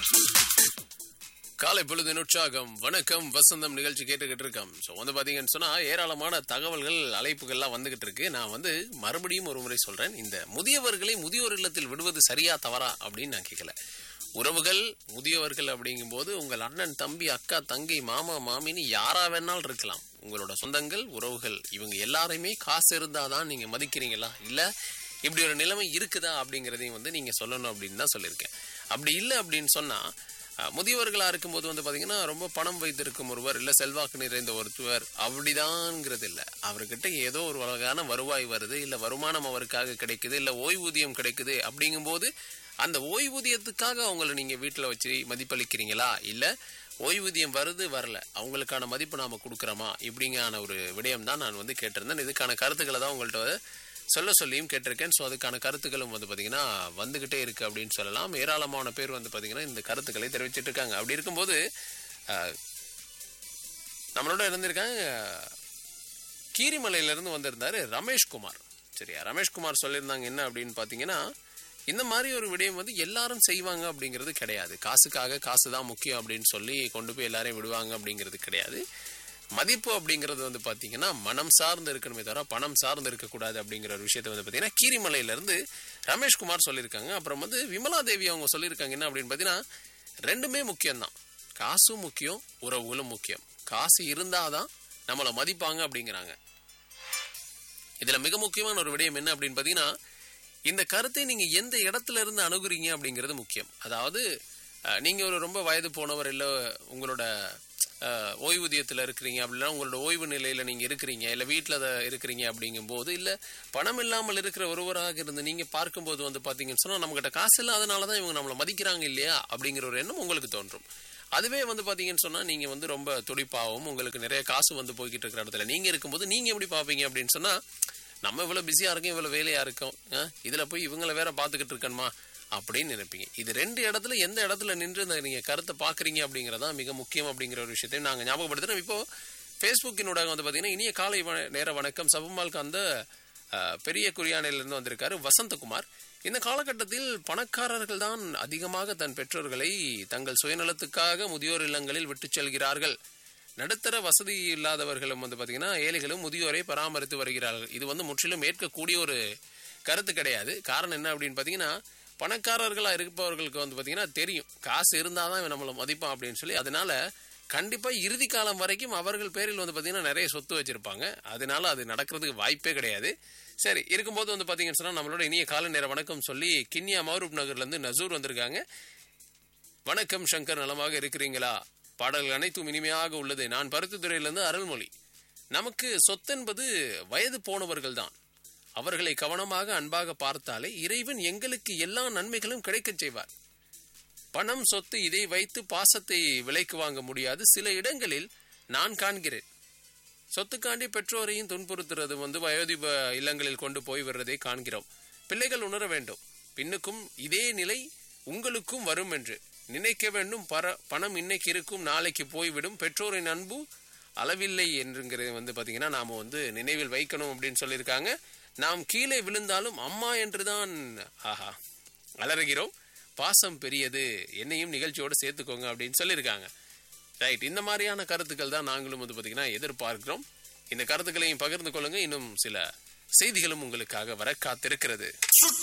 காலை பொழுதின் உற்சாகம் வணக்கம் வசந்தம் நிகழ்ச்சி கேட்டுக்கிட்டு இருக்கோம் ஸோ வந்து பார்த்தீங்கன்னு சொன்னால் ஏராளமான தகவல்கள் அழைப்புகள்லாம் வந்துகிட்டு இருக்கு நான் வந்து மறுபடியும் ஒரு முறை சொல்றேன் இந்த முதியவர்களை முதியோர் இல்லத்தில் விடுவது சரியா தவறா அப்படின்னு நான் கேட்கல உறவுகள் முதியவர்கள் அப்படிங்கும்போது உங்கள் அண்ணன் தம்பி அக்கா தங்கை மாமா மாமின்னு யாரா வேணாலும் இருக்கலாம் உங்களோட சொந்தங்கள் உறவுகள் இவங்க எல்லாரையுமே காசு இருந்தாதான் நீங்க மதிக்கிறீங்களா இல்ல இப்படி ஒரு நிலைமை இருக்குதா அப்படிங்கிறதையும் வந்து நீங்க சொல்லணும் அப்படின்னு தான் சொல்லியிருக்கேன் அப்படி இல்லை அப்படின்னு சொன்னா அஹ், முதியவர்களா இருக்கும்போது வந்து பாத்தீங்கன்னா ரொம்ப பணம் வைத்திருக்கும் ஒருவர் இல்ல செல்வாக்கு நிறைந்த ஒருத்தவர் அப்படிதான்ங்கிறது இல்ல அவர்கிட்ட ஏதோ ஒரு வகையான வருவாய் வருது இல்ல வருமானம் அவருக்காக கிடைக்குது இல்ல ஓய்வூதியம் கிடைக்குது அப்படிங்கும்போது அந்த ஓய்வூதியத்துக்காக அவங்கள நீங்க வீட்டுல வச்சு மதிப்பளிக்கிறீங்களா இல்ல ஓய்வூதியம் வருது வரல அவங்களுக்கான மதிப்பு நாம கொடுக்குறோமா இப்படிங்கான ஒரு விடயம் தான் நான் வந்து கேட்டிருந்தேன் இதுக்கான கருத்துக்களை தான் உங்கள்கிட்ட சொல்ல சொல்லியும் கேட்டிருக்கேன் ஸோ அதுக்கான கருத்துக்களும் வந்து பார்த்தீங்கன்னா வந்துகிட்டே இருக்கு அப்படின்னு சொல்லலாம் ஏராளமான பேர் வந்து பார்த்தீங்கன்னா இந்த கருத்துக்களை தெரிவிச்சிட்டு இருக்காங்க அப்படி இருக்கும்போது அஹ், நம்மளோட இருந்திருக்காங்க கீரிமலையிலிருந்து வந்திருந்தாரு ரமேஷ்குமார் சரியா ரமேஷ்குமார் சொல்லியிருந்தாங்க என்ன அப்படின்னு பார்த்தீங்கன்னா இந்த மாதிரி ஒரு விடயம் வந்து எல்லாரும் செய்வாங்க அப்படிங்கிறது கிடையாது காசுக்காக காசு தான் முக்கியம் அப்படின்னு சொல்லி கொண்டு போய் எல்லாரையும் விடுவாங்க அப்படிங்கிறது கிடையாது மதிப்பு அப்படிங்கிறது வந்து பார்த்தீங்கன்னா மனம் சார்ந்து இருக்கணுமே தவிர பணம் சார்ந்து இருக்கக்கூடாது அப்படிங்கிற ஒரு விஷயத்தை வந்து பார்த்தீங்கன்னா கீரிமலையிலேருந்து ரமேஷ்குமார் சொல்லியிருக்காங்க அப்புறம் வந்து விமலா தேவி அவங்க சொல்லியிருக்காங்க என்ன அப்படின்னு பார்த்தீங்கன்னா ரெண்டுமே முக்கியம்தான் காசும் முக்கியம் உறவுகளும் முக்கியம் காசு இருந்தாதான் நம்மளை மதிப்பாங்க அப்படிங்கிறாங்க இதுல மிக முக்கியமான ஒரு விடயம் என்ன அப்படின்னு பார்த்தீங்கன்னா இந்த கருத்தை நீங்க எந்த இடத்துல இருந்து அணுகுறீங்க அப்படிங்கிறது முக்கியம் அதாவது அஹ், நீங்க ஒரு ரொம்ப வயது போனவர் இல்ல உங்களோட அஹ், ஓய்வூதியத்துல இருக்கிறீங்க அப்படின்னா உங்களோட ஓய்வு நிலையில நீங்க இருக்கிறீங்க இல்ல வீட்டுல அத இருக்கிறீங்க அப்படிங்கும்போது இல்ல பணம் இல்லாமல் இருக்கிற ஒருவராக இருந்து நீங்க பார்க்கும்போது வந்து பாத்தீங்கன்னு சொன்னா நம்ம கிட்ட காசு இல்லாதனாலதான் இவங்க நம்மளை மதிக்கிறாங்க இல்லையா அப்படிங்கிற ஒரு எண்ணம் உங்களுக்கு தோன்றும் அதுவே வந்து பாத்தீங்கன்னு சொன்னா நீங்க வந்து ரொம்ப துடிப்பாகவும் உங்களுக்கு நிறைய காசு வந்து போய்கிட்டு இருக்கிற இடத்துல நீங்க இருக்கும்போது நீங்க எப்படி பாப்பீங்க அப்படின்னு சொன்னா நம்ம இவ்வளவு பிஸியா இருக்கோம் இவ்வளவு வேலையா இருக்கோம் ஆ, இதுல போய் இவங்கள வேற பாத்துக்கிட்டு இருக்கணுமா அப்படின்னு நினைப்பீங்க இது ரெண்டு இடத்துல எந்த இடத்துல நின்று இந்த நீங்க கருத்தை பாக்குறீங்க அப்படிங்கறதா மிக முக்கியம் அப்படிங்கிற ஒரு விஷயத்தையும் நாங்க ஞாபகப்படுத்துறோம் இப்போ ஃபேஸ்புக்கினூடாக வந்து பாத்தீங்கன்னா இனிய காலை வ- நேர வணக்கம் சபமால்க்கு அந்த அஹ், பெரிய குறியானையிலிருந்து வந்திருக்காரு வசந்தகுமார் இந்த காலகட்டத்தில் பணக்காரர்கள் தான் அதிகமாக தன் பெற்றோர்களை தங்கள் சுயநலத்துக்காக முதியோர் இல்லங்களில் விட்டுச் செல்கிறார்கள் நடுத்தர வசதி இல்லாதவர்களும் வந்து பாத்தீங்கன்னா ஏழைகளும் முதியோரை பராமரித்து வருகிறார்கள் இது வந்து முற்றிலும் ஏற்கக்கூடிய ஒரு கருத்து கிடையாது காரணம் என்ன அப்படின்னு பாத்தீங்கன்னா பணக்காரர்களா இருப்பவர்களுக்கு வந்து பாத்தீங்கன்னா தெரியும் காசு இருந்தாதான் இவன் நம்மளை மதிப்பான் அப்படின்னு சொல்லி அதனால கண்டிப்பா இறுதி காலம் வரைக்கும் அவர்கள் பேரில் வந்து பாத்தீங்கன்னா நிறைய சொத்து வச்சிருப்பாங்க அதனால அது நடக்கிறதுக்கு வாய்ப்பே கிடையாது சரி இருக்கும்போது வந்து பாத்தீங்கன்னு சொன்னா நம்மளோட இனிய காலை நேர வணக்கம் சொல்லி கிண்ணியா மௌரூப் நகர்ல இருந்து நசூர் வந்திருக்காங்க வணக்கம் சங்கர் நலமாக இருக்கிறீங்களா பாடல்கள் அனைத்தும் இனிமையாக உள்ளது நான் பருத்தித்துறையிலிருந்து அருள்மொழி நமக்கு சொத்தென்பது வயது போனவர்கள் தான் அவர்களை கவனமாக அன்பாக பார்த்தாலே இறைவன் எங்களுக்கு எல்லா நன்மைகளும் கிடைக்கச் செய்வார் பணம் சொத்து இதை வைத்து பாசத்தை விலைக்கு வாங்க முடியாது சில இடங்களில் நான் காண்கிறேன் சொத்துக்காண்டி பெற்றோரையும் துன்புறுத்துறது வந்து வயோதிப இல்லங்களில் கொண்டு போய் விடுறதை காண்கிறோம் பிள்ளைகள் உணர வேண்டும் பின்னுக்கும் இதே நிலை உங்களுக்கும் வரும் என்று நினைக்க வேண்டும் பர பணம் இன்னைக்கு இருக்கும் நாளைக்கு போய்விடும் பெற்றோரின் அன்பு அளவில்லை என்றுங்கிறது வந்து பாத்தீங்கன்னா நாம வந்து நினைவில் வைக்கணும் அப்படின்னு சொல்லியிருக்காங்க நாம் கீழே விழுந்தாலும் அம்மா என்றுதான் ஆஹா அலறுகிறோம் பாசம் பெரியது என்னையும் நிகழ்ச்சியோடு சேர்த்துக்கோங்க அப்படின்னு சொல்லியிருக்காங்க ரைட் இந்த மாதிரியான கருத்துக்கள் தான் நாங்களும் வந்து பார்த்தீங்கன்னா எதிர்பார்க்கிறோம் இந்த கருத்துக்களையும் பகிர்ந்து கொள்ளுங்க இன்னும் சில செய்திகளும் உங்களுக்காக வர காத்திருக்கிறது சுட்ட